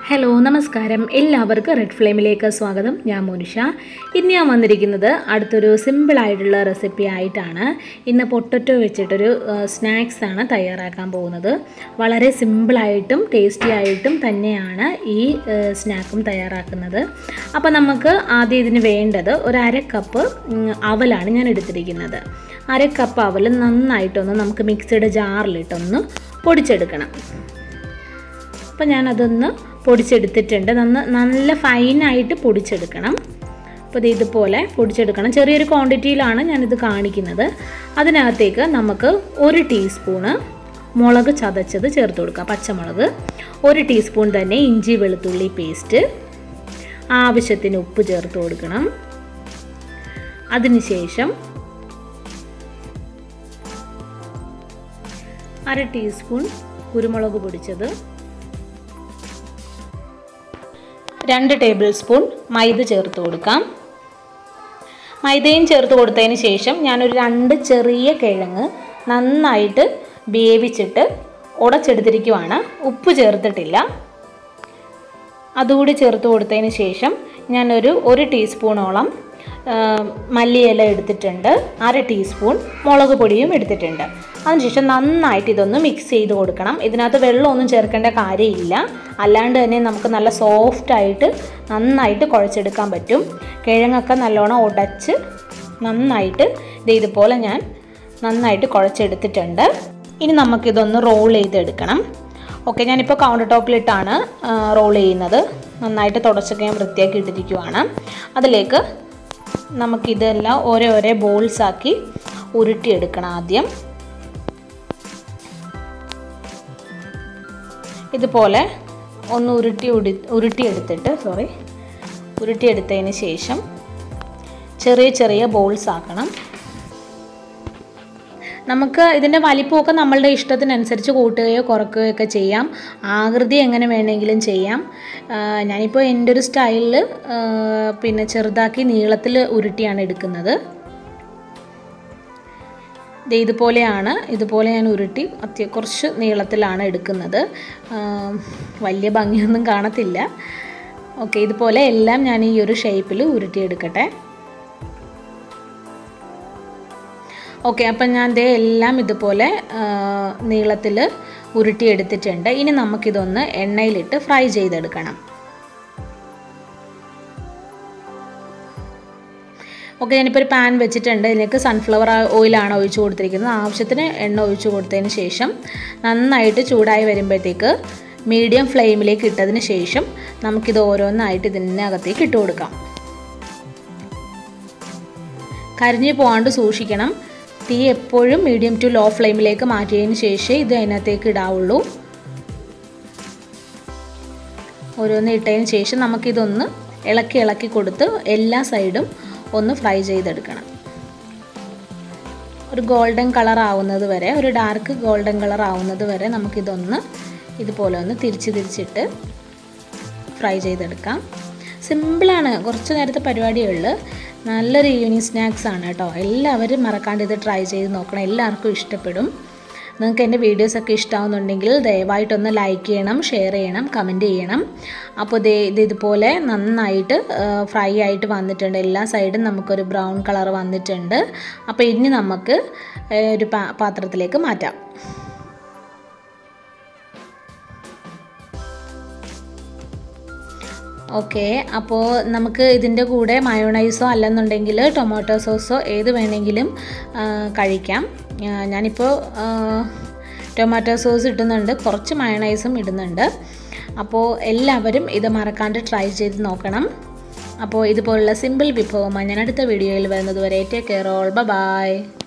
hello നമസ്കാരം എല്ലാവർക്കും red ഫ്ലെയിമിലേക്ക് സ്വാഗതം ഞാൻ മോനിഷ ഇന്ന് ഞാൻ വന്നിരിക്കുന്നത് അടുത്തൊരു സിമ്പിളായിട്ടുള്ള റെസിപ്പി ആയിട്ടാണ് ഇന്ന് പൊട്ടറ്റോ വെച്ചിട്ടൊരു സ്നാക്സ് ആണ് തയ്യാറാക്കാൻ പോകുന്നത് വളരെ സിമ്പിളായിട്ടും ടേസ്റ്റി ആയിട്ടും തന്നെയാണ് ഈ സ്നാക്കും തയ്യാറാക്കുന്നത് അപ്പോൾ നമുക്ക് ആദ്യം ഇതിന് വേണ്ടത് ഒരു അര കപ്പ് ഉം, അവലാണ് ഞാൻ എടുത്തിരിക്കുന്നത് അര കപ്പ് അവൽ നന്നായിട്ടൊന്ന് നമുക്ക് മിക്സിയുടെ ജാറിലിട്ടൊന്ന് പൊടിച്ചെടുക്കണം അപ്പോൾ ഞാനതൊന്ന് പൊടിച്ചെടുത്തിട്ടുണ്ട് നന്ന നല്ല ഫൈനായിട്ട് പൊടിച്ചെടുക്കണം അപ്പോൾ ഇത് ഇതുപോലെ പൊടിച്ചെടുക്കണം ചെറിയൊരു ക്വാണ്ടിറ്റിയിലാണ് ഞാനിത് കാണിക്കുന്നത് അതിനകത്തേക്ക് നമുക്ക് ഒരു ടീസ്പൂണ് മുളക് ചതച്ചത് ചേർത്ത് കൊടുക്കാം പച്ചമുളക് ഒരു ടീസ്പൂൺ തന്നെ ഇഞ്ചി വെളുത്തുള്ളി പേസ്റ്റ് ആവശ്യത്തിന് ഉപ്പ് ചേർത്ത് കൊടുക്കണം അതിനുശേഷം അര ടീസ്പൂൺ കുരുമുളക് പൊടിച്ചത് രണ്ട് ടേബിൾ സ്പൂൺ മൈദ ചേർത്ത് കൊടുക്കാം മൈദയും ചേർത്ത് കൊടുത്തതിന് ശേഷം ഞാനൊരു രണ്ട് ചെറിയ കിഴങ്ങ് നന്നായിട്ട് വേവിച്ചിട്ട് ഉടച്ചെടുത്തിരിക്കുവാണ് ഉപ്പ് ചേർത്തിട്ടില്ല അതുകൂടി ചേർത്ത് കൊടുത്തതിന് ശേഷം ഞാനൊരു ഒരു ടീസ്പൂണോളം ആ, മല്ലിയില എടുത്തിട്ടുണ്ട് അര ടീസ്പൂൺ മുളക് പൊടിയും എടുത്തിട്ടുണ്ട് അതിനുശേഷം നന്നായിട്ട് ഇതൊന്ന് മിക്സ് ചെയ്ത് കൊടുക്കണം ഇതിനകത്ത് വെള്ളമൊന്നും ചേർക്കേണ്ട കാര്യമില്ല അല്ലാണ്ട് തന്നെ നമുക്ക് നല്ല സോഫ്റ്റായിട്ട് നന്നായിട്ട് കുഴച്ചെടുക്കാൻ പറ്റും കിഴങ്ങൊക്കെ നല്ലോണം ഉടച്ച് നന്നായിട്ട് ഇത് ഇതുപോലെ ഞാൻ നന്നായിട്ട് കുഴച്ചെടുത്തിട്ടുണ്ട് ഇനി നമുക്കിതൊന്ന് റോൾ ചെയ്തെടുക്കണം ഓക്കെ ഞാനിപ്പോൾ കൗണ്ടർ ടോപ്പിലിട്ടാണ് റോൾ ചെയ്യുന്നത് നന്നായിട്ട് തുടച്ചൊക്കെ ഞാൻ വൃത്തിയാക്കി ഇട്ടിരിക്കുവാണ് അതിലേക്ക് നമുക്കിതെല്ലാം ഓരോ ഓരോ ബോൾസ് ആക്കി ഉരുട്ടിയെടുക്കണം ആദ്യം ഇതുപോലെ ഒന്ന് ഉരുട്ടി ഉടി ഉരുട്ടിയെടുത്തിട്ട് സോറി ഉരുട്ടിയെടുത്തതിന് ശേഷം ചെറിയ ചെറിയ ബോൾസ് ആക്കണം നമുക്ക് ഇതിൻ്റെ വലിപ്പമൊക്കെ നമ്മളുടെ ഇഷ്ടത്തിനനുസരിച്ച് കൂട്ടുകയോ കുറയ്ക്കുകയോ ഒക്കെ ചെയ്യാം ആകൃതി എങ്ങനെ വേണമെങ്കിലും ചെയ്യാം ആ, ഞാനിപ്പോൾ എൻ്റെ ഒരു സ്റ്റൈലിൽ പിന്നെ ചെറുതാക്കി നീളത്തിൽ ഉരുട്ടിയാണ് എടുക്കുന്നത് ദേ ഇതുപോലെയാണ് ഇതുപോലെ ഞാൻ ഉരുട്ടി അത്യ കുറച്ച് നീളത്തിലാണ് എടുക്കുന്നത് ആ, വലിയ ഭംഗിയൊന്നും കാണത്തില്ല ഓക്കെ ഇതുപോലെ എല്ലാം ഞാൻ ഈ ഒരു ഷേപ്പിൽ ഉരുട്ടിയെടുക്കട്ടെ ഓക്കെ അപ്പം ഞാൻ ദേ എല്ലാം ഇതുപോലെ നീളത്തിൽ ഉരുട്ടിയെടുത്തിട്ടുണ്ട് ഇനി നമുക്കിതൊന്ന് എണ്ണയിലിട്ട് ഫ്രൈ ചെയ്തെടുക്കണം ഓക്കെ ഞാനിപ്പോൾ ഒരു പാൻ വെച്ചിട്ടുണ്ട് ഇതിലേക്ക് സൺഫ്ലവർ ഓയിലാണ് ഒഴിച്ചു കൊടുത്തിരിക്കുന്നത് ആവശ്യത്തിന് എണ്ണ ഒഴിച്ചു കൊടുത്തതിന് ശേഷം നന്നായിട്ട് ചൂടായി വരുമ്പോഴത്തേക്ക് മീഡിയം ഫ്ലെയിമിലേക്ക് ഇട്ടതിന് ശേഷം നമുക്കിത് ഓരോന്നായിട്ട് ഇതിനകത്തേക്ക് ഇട്ട് കൊടുക്കാം കരിഞ്ഞു പോകാണ്ട് സൂക്ഷിക്കണം തീ എപ്പോഴും മീഡിയം ടു ലോ ഫ്ലെയിമിലേക്ക് മാറ്റിയതിന് ശേഷമേ ഇത് അതിനകത്തേക്ക് ഇടാവുള്ളൂ ഓരോന്ന് ഇട്ടതിന് ശേഷം നമുക്കിതൊന്ന് ഇളക്കി ഇളക്കി കൊടുത്ത് എല്ലാ സൈഡും ഒന്ന് ഫ്രൈ ചെയ്തെടുക്കണം ഒരു ഗോൾഡൻ കളർ ആവുന്നത് വരെ ഒരു ഡാർക്ക് ഗോൾഡൻ കളർ ആവുന്നത് വരെ നമുക്കിതൊന്ന് ഇതുപോലെ ഒന്ന് തിരിച്ച് തിരിച്ചിട്ട് ഫ്രൈ ചെയ്തെടുക്കാം സിമ്പിളാണ് കുറച്ച് നേരത്തെ പരിപാടിയേ ഉള്ളൂ നല്ലൊരു ഈവനിങ് സ്നാക്സ് ആണ് കേട്ടോ എല്ലാവരും മറക്കാണ്ട് ഇത് ട്രൈ ചെയ്ത് നോക്കണം എല്ലാവർക്കും ഇഷ്ടപ്പെടും നിങ്ങൾക്ക് എൻ്റെ വീഡിയോസൊക്കെ ഇഷ്ടമാവുന്നുണ്ടെങ്കിൽ ദയവായിട്ടൊന്ന് ലൈക്ക് ചെയ്യണം ഷെയർ ചെയ്യണം കമൻറ്റ് ചെയ്യണം അപ്പോൾ ദേ ഇത് ഇതുപോലെ നന്നായിട്ട് ഫ്രൈ ആയിട്ട് വന്നിട്ടുണ്ട് എല്ലാ സൈഡും നമുക്കൊരു ബ്രൗൺ കളർ വന്നിട്ടുണ്ട് അപ്പോൾ ഇനി നമുക്ക് ഏ, ഒരു പാ പാത്രത്തിലേക്ക് മാറ്റാം ഓക്കെ അപ്പോൾ നമുക്ക് ഇതിൻ്റെ കൂടെ മയോണൈസോ അല്ലെന്നുണ്ടെങ്കിൽ ടൊമാറ്റോ സോസോ ഏത് വേണമെങ്കിലും ആ, കഴിക്കാം ആ, ഞാനിപ്പോൾ ആ, ടൊമാറ്റോ സോസ് ഇടുന്നുണ്ട് കുറച്ച് മയോണൈസും ഇടുന്നുണ്ട് അപ്പോൾ എല്ലാവരും ഇത് മറക്കാണ്ട് ട്രൈ ചെയ്ത് നോക്കണം അപ്പോൾ ഇതുപോലുള്ള സിമ്പിൾ വിഭവമായി ഞാൻ അടുത്ത വീഡിയോയിൽ വരുന്നത് വരെ ടേക്ക് കെയർ ഓൾ ബൈ